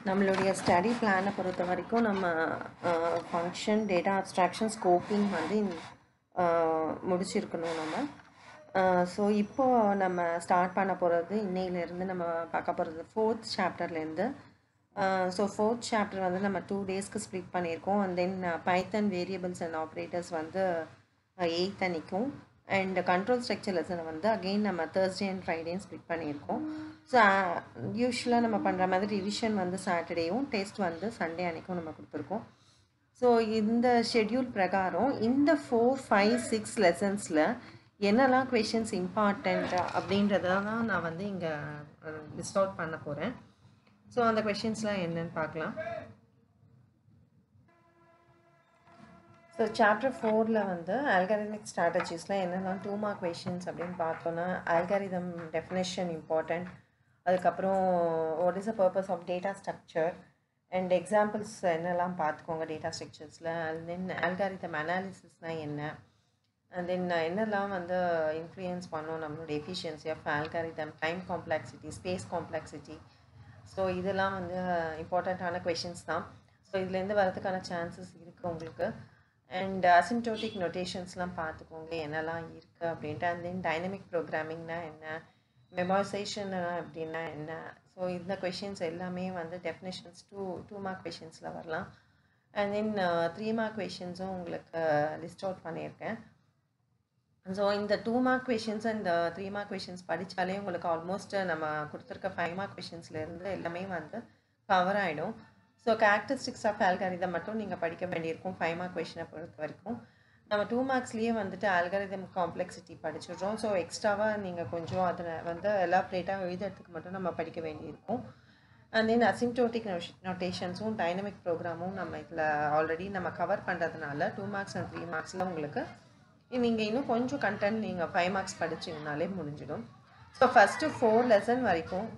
நம்மளுடைய ஸ்டடி பிளானை பொறுத்த வரைக்கும் நம்ம ஃபங்க்ஷன் டேட்டா அப்ஸ்ட்ராக்ஷன் ஸ்கோப்பிங் வந்து இந்த- ஆஹ் முடிச்சிருக்கணும் நம்ம ஸோ இப்போ நம்ம ஸ்டார்ட் பண்ண போகிறது இன்னையிலேருந்து நம்ம பார்க்க போகிறது ஃபோர்த் சாப்டர்லேருந்து ஸோ ஃபோர்த் சாப்டர் வந்து நம்ம டூ டேஸ்க்கு ஸ்ப்ளிட் பண்ணியிருக்கோம் and then Python variables and operators வந்து எயித் அன்னைக்கும் அண்ட் கண்ட்ரோல் ஸ்ட்ரக்சர் லெசனை வந்து அகெயின் நம்ம தேர்ஸ்டே அண்ட் ஃப்ரைடேன்னு ஸ்ப்ளிட் பண்ணியிருக்கோம் ஸோ யூஸ்வலாக நம்ம பண்ணுற மாதிரி ரிவிஷன் வந்து சாட்டர்டேயும் டெஸ்ட் வந்து சண்டே அன்னைக்கும் நம்ம கொடுத்துருக்கோம் ஸோ இந்த ஷெட்யூல் பிரகாரம் இந்த ஃபோர் ஃபைவ் சிக்ஸ் லெசன்ஸில் என்னெல்லாம் கொஷின்ஸ் இம்பார்ட்டண்ட் அப்படின்றத தான் நான் வந்து இங்கே லிஸ்ட் அவுட் பண்ண போகிறேன் ஸோ அந்த கொஷின்ஸ்லாம் என்னன்னு பார்க்கலாம் ஸோ சாப்டர் ஃபோரில் வந்து அல்காரிதமிக் ஸ்ட்ராட்டஜிஸில் என்னெல்லாம் டூ மார்க் கொஷின்ஸ் அப்படின்னு பார்த்தோன்னா அல்காரிதம் டெஃபினேஷன் இம்பார்ட்டண்ட் அதுக்கப்புறம் what is the purpose of data structure and examples என்னெல்லாம் பார்த்துக்கோங்க டேட்டா ஸ்ட்ரக்சர்ஸில் அண்ட் தென் அல்காரிதம் அனாலிசிஸ்னால் என்ன அண்ட் தென் என்னெல்லாம் வந்து இன்ஃப்ளூயன்ஸ் பண்ணும் நம்மளோட efficiency of algorithm time complexity space complexity so இதெல்லாம் வந்து இம்பார்ட்டண்ட்டான கொஷின்ஸ் தான் ஸோ இதுலேருந்து வரதுக்கான சான்சஸ் இருக்குது உங்களுக்கு அண்ட் அசிம்டோட்டிக் நொட்டேஷன்ஸ்லாம் பார்த்துக்கோங்க என்னெல்லாம் இருக்குது அப்படின்ட்டு அண்ட் தென் டைனமிக் ப்ரோக்ராமிங்னா என்ன மெமரைசேஷன் அப்படின்னா என்ன ஸோ இந்த கொஷின்ஸ் எல்லாமே வந்து டெஃபினேஷன்ஸ் டூ டூ மார்க் கொஷின்ஸில் வரலாம் அண்ட் தென் த்ரீ மார்க் கொஷின்ஸும் உங்களுக்கு லிஸ்ட் அவுட் பண்ணியிருக்கேன் ஸோ இந்த two mark questions and three mark questions படித்தாலே உங்களுக்கு ஆல்மோஸ்ட் நம்ம கொடுத்துருக்க ஃபைவ் மார்க் கொஷின்ஸ்லேருந்து எல்லாமே வந்து கவர் ஆகிடும் ஸோ கேரக்டரிஸ்டிக்ஸ் ஆஃப் ஆல்காரிதம் மட்டும் நீங்கள் படிக்க வேண்டியிருக்கும் ஃபைவ் மார்க் கொஷினை பொறுத்த வரைக்கும் நம்ம டூ மார்க்ஸ்லேயே வந்துட்டு ஆல்காரிதம் காம்ப்ளெக்சிட்டி படிச்சிடுறோம் ஸோ எக்ஸ்ட்ராவாக நீங்கள் கொஞ்சம் அதில் வந்து எலாப்ரேட்டாக எழுதுறதுக்கு மட்டும் நம்ம படிக்க வேண்டியிருக்கும் அண்ட் தென் அசிம்டோட்டிக் நோட்டேஷன்ஸும் டைனமிக் ப்ரோக்ராமும் நம்ம இதில் ஆல்ரெடி நம்ம கவர் பண்ணுறதுனால டூ மார்க்ஸ் அண்ட் த்ரீ மார்க்ஸில் உங்களுக்கு நீங்கள் இன்னும் கொஞ்சம் கண்டென்ட் நீங்கள் ஃபைவ் மார்க்ஸ் படிச்சிங்கனாலே முடிஞ்சிடும் ஸோ ஃபஸ்ட்டு ஃபோர் லெசன் வரைக்கும்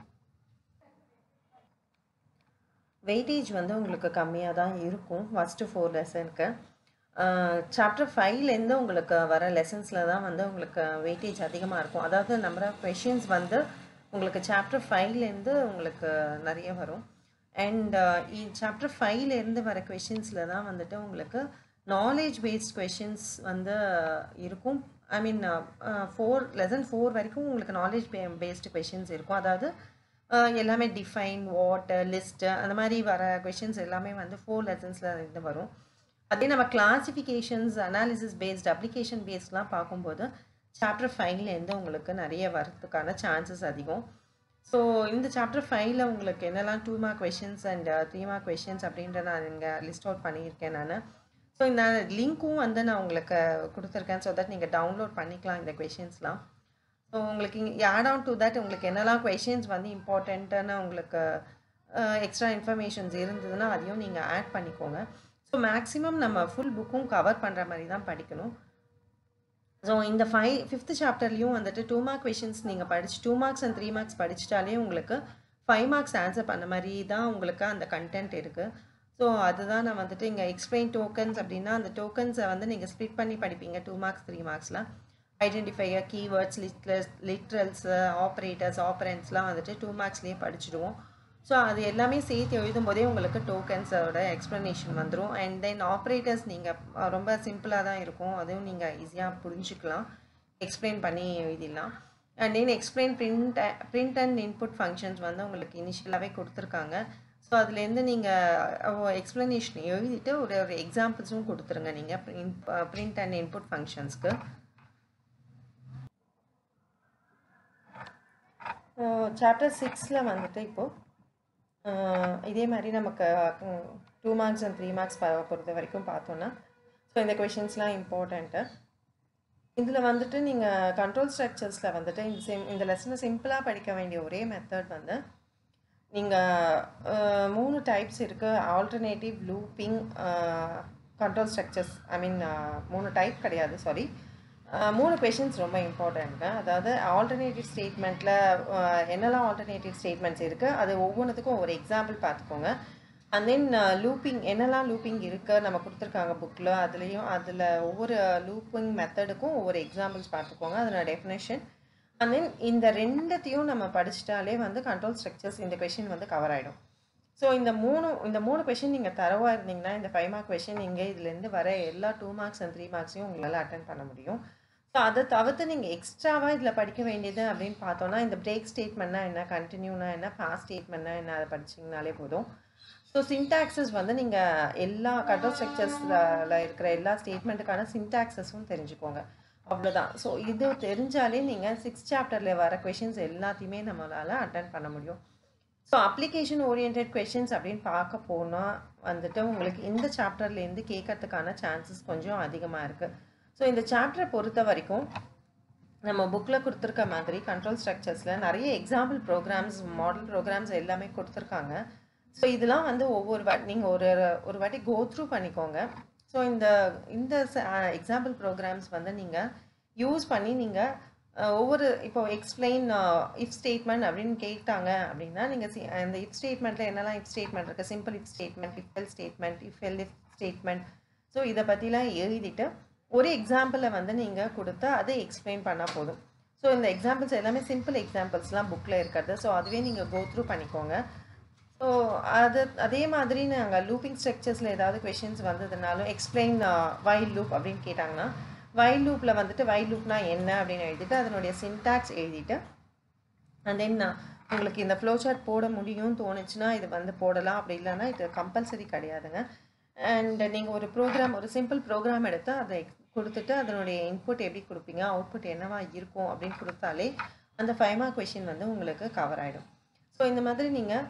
வெயிட்டேஜ் வந்து உங்களுக்கு கம்மியாக தான் இருக்கும் ஃபஸ்ட்டு ஃபோர் லெசனுக்கு சாப்டர் ஃபைவ்லேருந்து உங்களுக்கு வர லெசன்ஸில் தான் வந்து உங்களுக்கு வெயிட்டேஜ் அதிகமாக இருக்கும் அதாவது நம்பர் ஆஃப் கொஷின்ஸ் வந்து உங்களுக்கு சாப்டர் ஃபைவ்லேருந்து உங்களுக்கு நிறைய வரும் அண்ட் சாப்டர் ஃபைவ்லேருந்து வர கொஷின்ஸில் தான் வந்துட்டு உங்களுக்கு நாலேஜ் பேஸ்ட் கொஷின்ஸ் வந்து இருக்கும் I mean four lesson four வரைக்கும் உங்களுக்கு நாலேஜ் பே பேஸ்டு கொஷின்ஸ் இருக்கும் அதாவது அஹ், எல்லாமே டிஃபைன் வாட் லிஸ்ட்டு அந்த மாதிரி வர கொஷின்ஸ் எல்லாமே வந்து ஃபோர் லெசன்ஸில் இருந்து வரும் அதே நம்ம கிளாசிஃபிகேஷன்ஸ் அனாலிசிஸ் பேஸ்ட் அப்ளிகேஷன் பேஸ்ட்லாம் பார்க்கும்போது சாப்டர் ஃபைவ்லேருந்து உங்களுக்கு நிறைய வரதுக்கான சான்சஸ் அதிகம் ஸோ இந்த சாப்டர் ஃபைவ்ல உங்களுக்கு என்னெல்லாம் two mark questions and three mark questions அப்படின்ற நான் இங்கே லிஸ்ட் அவுட் பண்ணியிருக்கேன் நான் ஸோ இந்த லிங்க்கும் வந்து நான் உங்களுக்கு கொடுத்துருக்கேன் ஸோ தட் நீங்கள் டவுன்லோட் பண்ணிக்கலாம் இந்த கொஷின்ஸ்லாம் ஸோ உங்களுக்கு இங்கே ஆட் ஆன் டு தட் உங்களுக்கு என்னெல்லாம் கொஷின்ஸ் வந்து இம்பார்ட்டண்ட்டான உங்களுக்கு எக்ஸ்ட்ரா இன்ஃபர்மேஷன்ஸ் இருந்ததுன்னா அதையும் நீங்கள் ஆட் பண்ணிக்கோங்க ஸோ மேக்ஸிமம் நம்ம ஃபுல் புக்கும் கவர் பண்ணுற மாதிரி தான் படிக்கணும் ஸோ இந்த ஃபைவ் ஃபிஃப்த் சாப்டர்லேயும் வந்துட்டு டூ மார்க் கொஷின்ஸ் நீங்கள் படிச்சு two marks and three marks படிச்சிட்டாலே உங்களுக்கு ஃபைவ் மார்க்ஸ் ஆன்சர் பண்ண மாதிரி தான் உங்களுக்கு அந்த கண்டென்ட் இருக்குது ஸோ அதுதான் நான் வந்துட்டு இங்கே எக்ஸ்பிளைன் டோக்கன்ஸ் அப்படின்னா அந்த டோக்கன்ஸை வந்து நீங்கள் ஸ்ப்ளிட் பண்ணி படிப்பீங்க டூ மார்க்ஸ் த்ரீ மார்க்ஸில் identifier keywords literals literals operators ஆப்ரன்ஸ்லாம் வந்துட்டு டூ மார்க்ஸ்லேயே படிச்சிடுவோம் ஸோ அது எல்லாமே சேர்த்து எழுதும் போதே உங்களுக்கு டோக்கன்ஸோட எக்ஸ்ப்ளனேஷன் வந்துடும் அண்ட் தென் ஆப்ரேட்டர்ஸ் நீங்கள் ரொம்ப சிம்பிளாக தான் இருக்கும் அதுவும் நீங்கள் ஈஸியாக புரிஞ்சுக்கலாம் எக்ஸ்பிளைன் பண்ணி எழுதிடலாம் and then explain print print and input functions வந்து உங்களுக்கு இனிஷியலாகவே கொடுத்துருக்காங்க ஸோ அதுலேருந்து நீங்கள் எக்ஸ்ப்ளனேஷன் எழுதிட்டு ஒரு ஒரு எக்ஸாம்பிள்ஸும் கொடுத்துருங்க நீங்கள் பிரிண்ட் அண்ட் இன்புட் ஃபங்க்ஷன்ஸ்க்கு சாப்டர் சிக்ஸில் வந்துட்டு இப்போது இதே மாதிரி நமக்கு two marks and three marks பொறுத்த வரைக்கும் பார்த்தோன்னா ஸோ இந்த கொஷின்ஸ்லாம் இம்பார்ட்டண்ட்டு இதில் வந்துட்டு நீங்கள் கண்ட்ரோல் ஸ்ட்ரக்சர்ஸில் வந்துட்டு இந்த சிம் இந்த லெசனை சிம்பிளாக படிக்க வேண்டிய ஒரே மெத்தட் வந்து நீங்கள் மூணு டைப்ஸ் இருக்குது alternative looping control structures I mean மூணு டைப் கிடையாது சாரி மூணு கொஷின்ஸ் ரொம்ப இம்பார்ட்டண்ட்டு அதாவது ஆல்டர்னேட்டிவ் ஸ்டேட்மெண்ட்டில் என்னெல்லாம் ஆல்டர்னேட்டிவ் ஸ்டேட்மெண்ட்ஸ் இருக்குது அது ஒவ்வொன்றுத்துக்கும் ஒவ்வொரு எக்ஸாம்பிள் பார்த்துக்கோங்க அண்ட் தென் லூப்பிங் என்னெல்லாம் லூப்பிங் இருக்குது நம்ம கொடுத்துருக்காங்க புக்கில் அதுலேயும் அதில் ஒவ்வொரு லூப்பிங் மெத்தடுக்கும் ஒவ்வொரு எக்ஸாம்பிள்ஸ் பார்த்துக்கோங்க அதோட டெஃபினேஷன் அண்ட் தென் இந்த ரெண்டத்தையும் நம்ம படிச்சிட்டாலே வந்து கண்ட்ரோல் ஸ்ட்ரக்சர்ஸ் இந்த கொஷின் வந்து கவர் ஆகிடும் ஸோ இந்த மூணு இந்த மூணு கொஷின் நீங்கள் தரவாக இருந்தீங்கன்னா இந்த ஃபைவ் மார்க் கொஷின் நீங்கள் இதுலேருந்து வர எல்லா டூ மார்க்ஸ் அண்ட் த்ரீ மார்க்ஸையும் உங்களால் அட்டன் பண்ண முடியும் ஸோ அதை தவிர்த்து நீங்கள் எக்ஸ்ட்ராவாக இதில் படிக்க வேண்டியது அப்படின்னு பார்த்தோன்னா இந்த பிரேக் ஸ்டேட்மெண்ட்னா என்ன கண்டினியூனா என்ன பாஸ்ட் ஸ்டேட்மெண்ட்னா என்ன அதை படிச்சிங்கனாலே போதும் ஸோ சின்டாக்சஸ் வந்து நீங்கள் எல்லா கட்டர் ஸ்ட்ரக்சர்ஸில் இருக்கிற எல்லா ஸ்டேட்மெண்ட்டுக்கான சின்டாக்சஸும் தெரிஞ்சுக்கோங்க அவ்வளோதான் ஸோ இது தெரிஞ்சாலே நீங்கள் சிக்ஸ் சாப்டரில் வர கொஷின்ஸ் எல்லாத்தையுமே நம்மளால் அட்டன் பண்ண முடியும் ஸோ அப்ளிகேஷன் ஓரியன்ட் கொஷின்ஸ் அப்படின்னு பார்க்க போனால் வந்துட்டு உங்களுக்கு இந்த சாப்டர்லேருந்து கேட்கறதுக்கான சான்சஸ் கொஞ்சம் அதிகமாக இருக்குது ஸோ இந்த சாப்டரை பொறுத்த வரைக்கும் நம்ம புக்கில் கொடுத்துருக்க மாதிரி கண்ட்ரோல் ஸ்ட்ரக்சர்ஸில் நிறைய எக்ஸாம்பிள் ப்ரோக்ராம்ஸ் மாடல் ப்ரோக்ராம்ஸ் எல்லாமே கொடுத்துருக்காங்க ஸோ இதெல்லாம் வந்து ஒவ்வொரு வாட்டி நீங்கள் ஒரு ஒரு வாட்டி கோ த்ரூ பண்ணிக்கோங்க ஸோ இந்த இந்த எக்ஸாம்பிள் ப்ரோக்ராம்ஸ் வந்து நீங்கள் யூஸ் பண்ணி நீங்கள் ஒவ்வொரு இப்போ எக்ஸ்பிளைன் இஃப் ஸ்டேட்மெண்ட் அப்படின்னு கேட்டாங்க அப்படின்னா நீங்கள் சி அந்த இஃப் ஸ்டேட்மெண்ட்டில் என்னெல்லாம் இஃப் ஸ்டேட்மெண்ட் இருக்குது simple if statement if else statement if else if statement so இதை பற்றிலாம் எழுதிட்டு ஒரு எக்ஸாம்பிளை வந்து நீங்கள் கொடுத்து அதை எக்ஸ்பிளைன் பண்ணால் போதும் ஸோ இந்த எக்ஸாம்பிள்ஸ் எல்லாமே சிம்பிள் எக்ஸாம்பிள்ஸ்லாம் புக்கில் இருக்கிறது ஸோ அதுவே நீங்கள் கோ த்ரூ பண்ணிக்கோங்க ஸோ அது அதே மாதிரி நாங்கள் லூப்பிங் ஸ்ட்ரக்சர்ஸில் ஏதாவது கொஷின்ஸ் வந்ததுனாலும் எக்ஸ்பிளைன் வைல் லூப் அப்படின்னு கேட்டாங்கன்னா வைல் லூப்பில் வந்துட்டு வைல் லூப்னா என்ன அப்படின்னு எழுதிட்டு அதனுடைய சின்டாக்ஸ் எழுதிட்டு அண்ட் தென் உங்களுக்கு இந்த ஃப்ளோ சார்ட் போட முடியும்னு தோணுச்சுன்னா இது வந்து போடலாம் அப்படி இல்லைன்னா இது கம்பல்சரி கிடையாதுங்க அண்ட் நீங்கள் ஒரு ப்ரோக்ராம் ஒரு சிம்பிள் ப்ரோக்ராம் எடுத்து அதை கொடுத்துட்டு அதனுடைய இன்புட் எப்படி கொடுப்பீங்க அவுட்புட் என்னவா இருக்கும் அப்படின்னு கொடுத்தாலே அந்த ஃபைவ் மார்க் கொஷின் வந்து உங்களுக்கு கவர் ஆகிடும் ஸோ இந்த மாதிரி நீங்கள்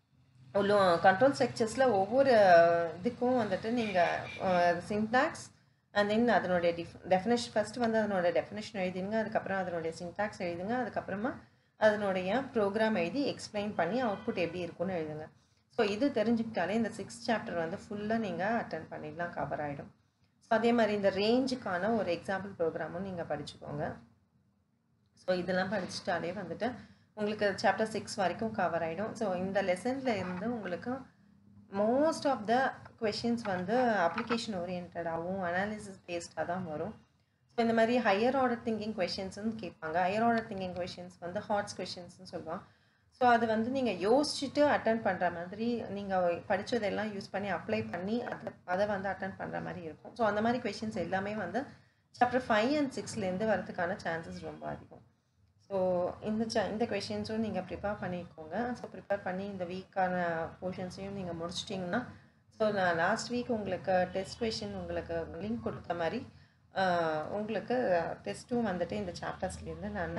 கண்ட்ரோல் ஸ்ட்ரக்சர்ஸில் ஒவ்வொரு இதுக்கும் வந்துட்டு நீங்கள் சின்டாக்ஸ் அண்ட் தென் அதனுடைய டிஃப் டெஃபினேஷன் ஃபஸ்ட்டு வந்து அதனோட டெஃபினேஷன் எழுதிடுங்க அதுக்கப்புறம் அதனுடைய சின்டாக்ஸ் எழுதுங்க அதுக்கப்புறமா அதனுடைய ப்ரோக்ராம் எழுதி எக்ஸ்பிளைன் பண்ணி அவுட்புட் எப்படி இருக்குன்னு எழுதுங்க ஸோ இது தெரிஞ்சுக்கிட்டாலே இந்த சிக்ஸ் சாப்டர் வந்து ஃபுல்லாக நீங்கள் அட்டன் பண்ணிடலாம் கவர் ஆகிடும் ஸோ அதே மாதிரி இந்த ரேஞ்சுக்கான ஒரு எக்ஸாம்பிள் ப்ரோக்ராமும் நீங்கள் படிச்சுக்கோங்க ஸோ இதெல்லாம் படிச்சுட்டாலே வந்துட்டு உங்களுக்கு சாப்டர் சிக்ஸ் வரைக்கும் கவர் ஆகிடும் ஸோ இந்த லெசனில் இருந்து உங்களுக்கு மோஸ்ட் ஆஃப் த கொஷின்ஸ் வந்து அப்ளிகேஷன் ஓரியன்டாகவும் அனாலிசிஸ் பேஸ்டாக தான் வரும் ஸோ இந்த மாதிரி ஹையர் ஆர்டர் திங்கிங் கொஷின்ஸ்னு கேட்பாங்க ஹையர் ஆர்டர் திங்கிங் கொஷின்ஸ் வந்து ஹார்ட்ஸ் கொஷின்ஸ்னு சொல்லுவாங்க ஸோ அது வந்து நீங்கள் யோசிச்சுட்டு அட்டன் பண்ணுற மாதிரி நீங்கள் படித்ததெல்லாம் யூஸ் பண்ணி அப்ளை பண்ணி அதை அதை வந்து அட்டன் பண்ணுற மாதிரி இருக்கும் ஸோ அந்த மாதிரி கொஷின்ஸ் எல்லாமே வந்து சாப்டர் ஃபைவ் அண்ட் சிக்ஸ்லேருந்து வரதுக்கான சான்சஸ் ரொம்ப அதிகம் ஸோ இந்த ச இந்த கொஷின்ஸும் நீங்கள் ப்ரிப்பேர் பண்ணிக்கோங்க ஸோ ப்ரிப்பேர் பண்ணி இந்த வீக்கான போர்ஷன்ஸையும் நீங்கள் முடிச்சிட்டிங்கன்னா ஸோ நான் லாஸ்ட் வீக் உங்களுக்கு டெஸ்ட் கொஷின் உங்களுக்கு லிங்க் கொடுத்த மாதிரி உங்களுக்கு டெஸ்ட்டும் வந்துட்டு இந்த சாப்டர்ஸ்லேருந்து நான்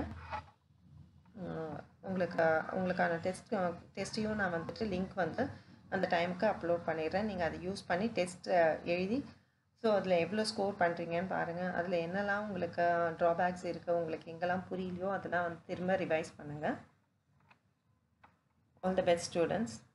உங்களுக்கு உங்களுக்கான டெஸ்ட் டெஸ்ட்டையும் நான் வந்துட்டு லிங்க் வந்து அந்த டைமுக்கு அப்லோட் பண்ணிடுறேன் நீங்கள் அதை யூஸ் பண்ணி டெஸ்ட் எழுதி ஸோ அதில் எவ்வளோ ஸ்கோர் பண்ணுறீங்கன்னு பாருங்கள் அதில் என்னெல்லாம் உங்களுக்கு ட்ராபேக்ஸ் இருக்குது உங்களுக்கு எங்கெல்லாம் புரியலையோ அதெல்லாம் வந்து திரும்ப ரிவைஸ் பண்ணுங்கள் ஆல் த பெஸ்ட் ஸ்டூடெண்ட்ஸ்